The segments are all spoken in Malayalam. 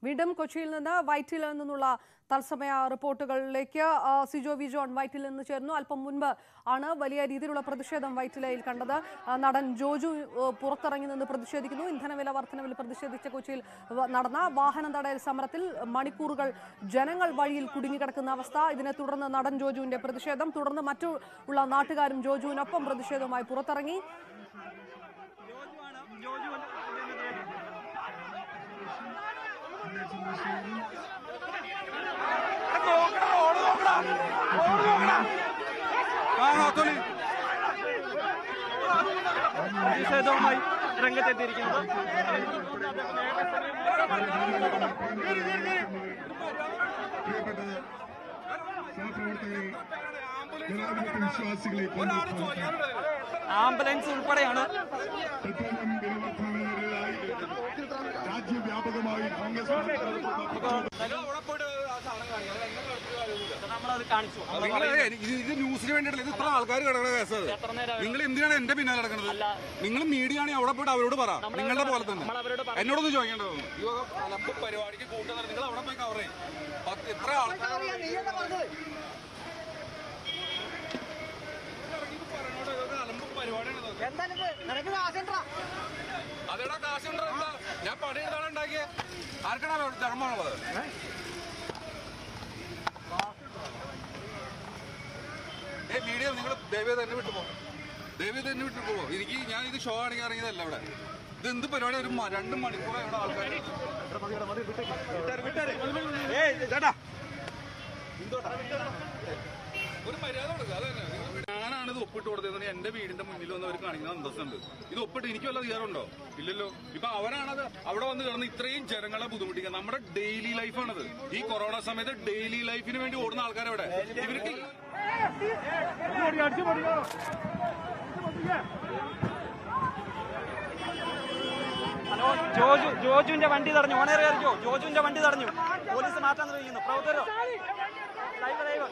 വീണ്ടും കൊച്ചിയിൽ നിന്ന് വൈറ്റിൽ നിന്നുള്ള തത്സമയ റിപ്പോർട്ടുകളിലേക്ക് ആ, സിജോ വി ജോൺ വൈറ്റിൽ നിന്ന് ചേർന്നു അല്പം മുൻപ് ആണ് വലിയ രീതിയിലുള്ള പ്രതിഷേധം വൈറ്റിലയിൽ കണ്ടത് ആ, നടൻ ജോജു ഏ, പുറത്തിറങ്ങി നിന്ന് പ്രതിഷേധിക്കുന്നു ഇന്ധനവില വർധനവിൽ പ്രതിഷേധിച്ച കൊച്ചിയിൽ വ- നടന്ന വാഹന തടയൽ സമരത്തിൽ മണിക്കൂറുകൾ ജനങ്ങൾ വഴിയിൽ കുടുങ്ങിക്കിടക്കുന്ന അവസ്ഥ ഇതിനെ തുടർന്ന് നടൻ ജോജുവിന്റെ പ്രതിഷേധം തുടർന്ന് മറ്റു ഉള്ള നാട്ടുകാരും ജോജുവിനൊപ്പം പ്രതിഷേധവുമായി പുറത്തിറങ്ങി പ്രതിഷേധവുമായി രംഗത്തെത്തിയിരിക്കുന്നത് പ്രിയപ്പെട്ട സഹപ്രവർത്തകരെ ജനാധിപത്യ വിശ്വാസികളെ കൊണ്ടുപോകാൻ ആംബുലൻസ് ഉൾപ്പെടെയാണ് പെട്രോളിയം വിലവർദ്ധനവിനെതിരായി രാജ്യവ്യാപകമായി കോൺഗ്രസ് നമ്മളത് കാണിച്ചു നിങ്ങള് ഇത് ഇത് ന്യൂസിന് വേണ്ടിയിട്ടല്ല ഇത് ഇത്ര ആൾക്കാർ കിടക്കുന്ന കേസത് എത്ര നേരം നിങ്ങൾ എന്തിനാണ് എന്റെ പിന്നാലെ നടക്കുന്നത് നിങ്ങൾ മീഡിയ ആണെങ്കിൽ അവിടെ പോയിട്ട് അവരോട് പറ നിങ്ങളുടെ പോലെ തന്നെ അവരോട് എന്നോടൊന്നും ചോദിക്കേണ്ടതൊന്നും ഈ വക അലമ്പ് പരിപാടിക്ക് കൂട്ടുന്നത് നിങ്ങൾ അവിടെ പോയി കവർ ചെയ്യും പത്ത് എത്ര ആൾക്കാർ അലമ്പ് പരിപാടിയാണ് ഇതൊക്കെ. അതെടാ കാശുണ്ടോ എന്താ ഞാൻ പണിയെടുത്താണ് ഉണ്ടാക്കിയത് ആർക്കാണ് ധർമ്മമാണുള്ളത് ഏ മീഡിയ നിങ്ങൾ ദയവേ തന്നെ വിട്ടു പോകും ദയവേ തന്നെ വിട്ടു പോകും എനിക്ക് ഞാൻ ഇത് ഷോ ആണെങ്കിൽ ഇറങ്ങിയതല്ല ഇവിടെ ഇത് എന്ത് പരിപാടി ഒരു മ- രണ്ട് മണിക്കൂറാണ് ഇവിടെ ആൾക്കാർ ഒരു മര്യാദ കൊടുക്കുക അത് തന്നെ നിങ്ങൾ ഞാനാണ് ഇത് ഒപ്പിട്ട് കൊടുത്തത് എന്റെ വീടിന്റെ മുന്നിൽ വന്ന് അവർ കാണിക്കുന്ന അന്തസ്സുണ്ട് ഇത് ഒപ്പിട്ട് എനിക്ക് വല്ല അധികാരമുണ്ടോ ഇല്ലല്ലോ ഇപ്പൊ അവരാണത് അവിടെ വന്ന് കിടന്ന് ഇത്രയും ജനങ്ങളെ ബുദ്ധിമുട്ടിക്കുക നമ്മുടെ ഡെയിലി ലൈഫാണത് ഈ കൊറോണ സമയത്ത് ഡെയിലി ലൈഫിന് വേണ്ടി ഓടുന്ന ആൾക്കാരവിടെ ഇവർക്ക് ഹലോ ജോജു ജോജുവിന്റെ വണ്ടി തടഞ്ഞു ഓണേർ കയറിക്കോ ജോജുവിന്റെ വണ്ടി തടഞ്ഞു പോലീസ് മാറ്റാൻ ശ്രമിക്കുന്നു പ്രവർത്തകരോ ലൈവ് ലൈവ്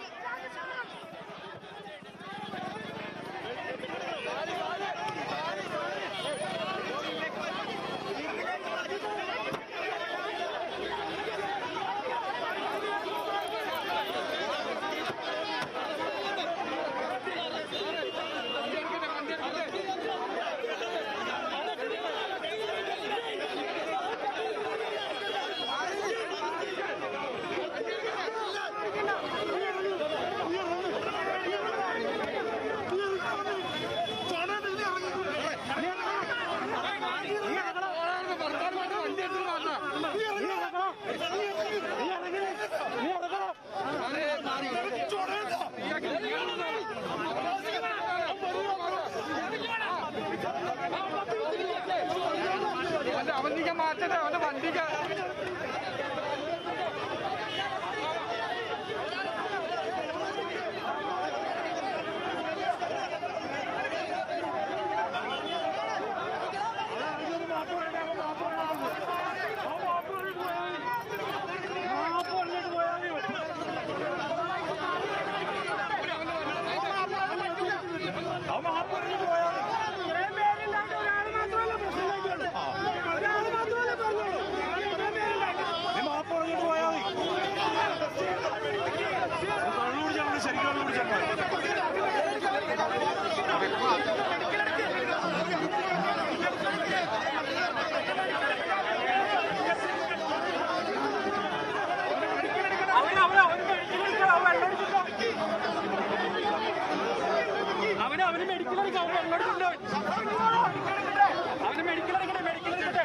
അവന് അവന് മെഡിക്കൽ എടുക്കാം അവന് വെള്ളം അവന് മെഡിക്കൽ എടുക്കട്ടെ മെഡിക്കൽ എടുക്കട്ടെ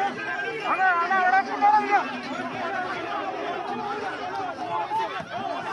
അവിടെ അവിടെ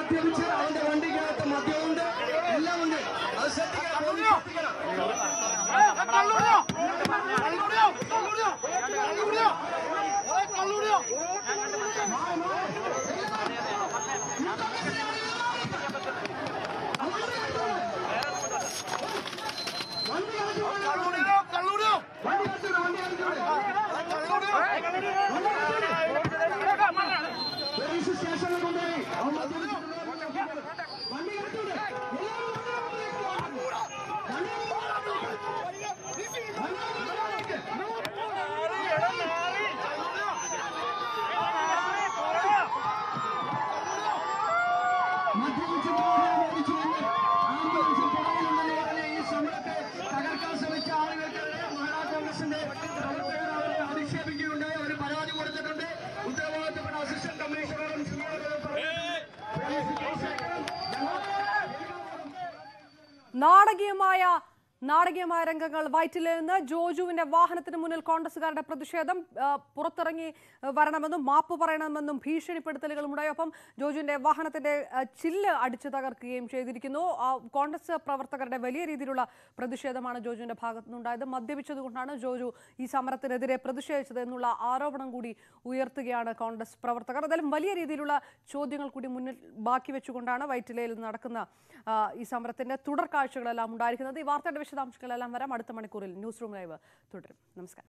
മദ്യപിച്ച് അവന്റെ വണ്ടിക്കകത്ത് മദ്യമുണ്ട് എല്ലാം ഉണ്ട് അത് ശ്രദ്ധിക്കണം പോലീസ് ശ്രദ്ധിക്കണം പോലീസ് സ്റ്റേഷനിൽ കൊണ്ടുപോയി അവൻ മദ്യപിച്ചിട്ടുണ്ടോ എന്ന് നോക്കിക്കോളൂ. വണ്ടി കടത്തിവിട്. എല്ലാവരും വണ്ടി മദ്യപിച്ച് പോകാൻ ഓടിച്ചുകൊണ്ട് ആംബുലൻസ് പുറകിലുണ്ടെന്ന് പറഞ്ഞ ഈ സമരത്തെ തകർക്കാൻ ശ്രമിച്ച ആളുകൾക്കെതിരെ മഹിളാ കോൺഗ്രസിന്റെ പ്രവർത്തകർ അവരെ അധിക്ഷേപിക്കുകയുണ്ടായി അവർ പരാതി കൊടുത്തിട്ടുണ്ട് ഉത്തരവാദിത്തപ്പെട്ട അസിസ്റ്റന്റ് കമ്മീഷണറും സിഇഒയും പോലീസ് കേസെടുക്കണം. നാടകീയമായ നാടകീയമായ രംഗങ്ങൾ വൈറ്റിലിൽ നിന്ന് ജോജുവിന്റെ വാഹനത്തിന് മുന്നിൽ കോൺഗ്രസുകാരുടെ പ്രതിഷേധം ആ, പുറത്തിറങ്ങി ആ, വരണമെന്നും മാപ്പ് പറയണമെന്നും ഭീഷണിപ്പെടുത്തലുകളും ഉണ്ടായി ഒപ്പം ജോജുവിന്റെ വാഹനത്തിന്റെ ആ, ചില്ല് അടിച്ചു തകർക്കുകയും ചെയ്തിരിക്കുന്നു ആ, കോൺഗ്രസ് പ്രവർത്തകരുടെ വലിയ രീതിയിലുള്ള പ്രതിഷേധമാണ് ജോജുവിന്റെ ഭാഗത്തു നിന്നുണ്ടായത് മദ്യപിച്ചതുകൊണ്ടാണ് ജോജു ഈ സമരത്തിനെതിരെ പ്രതിഷേധിച്ചത് എന്നുള്ള ആരോപണം കൂടി ഉയർത്തുകയാണ് കോൺഗ്രസ് പ്രവർത്തകർ എന്തായാലും വലിയ രീതിയിലുള്ള ചോദ്യങ്ങൾ കൂടി മുന്നിൽ ബാക്കി വെച്ചുകൊണ്ടാണ് വൈറ്റിലയിൽ നടക്കുന്ന ആ, ഈ സമരത്തിന്റെ തുടർ കാഴ്ചകളെല്ലാം ഉണ്ടായിരിക്കുന്നത് ഈ വാർത്തയുടെ വിശദാംശങ്ങളെല്ലാം വരാം അടുത്ത മണിക്കൂറിൽ ന്യൂസ് റൂം ലൈവ് തുടരും നമസ്കാരം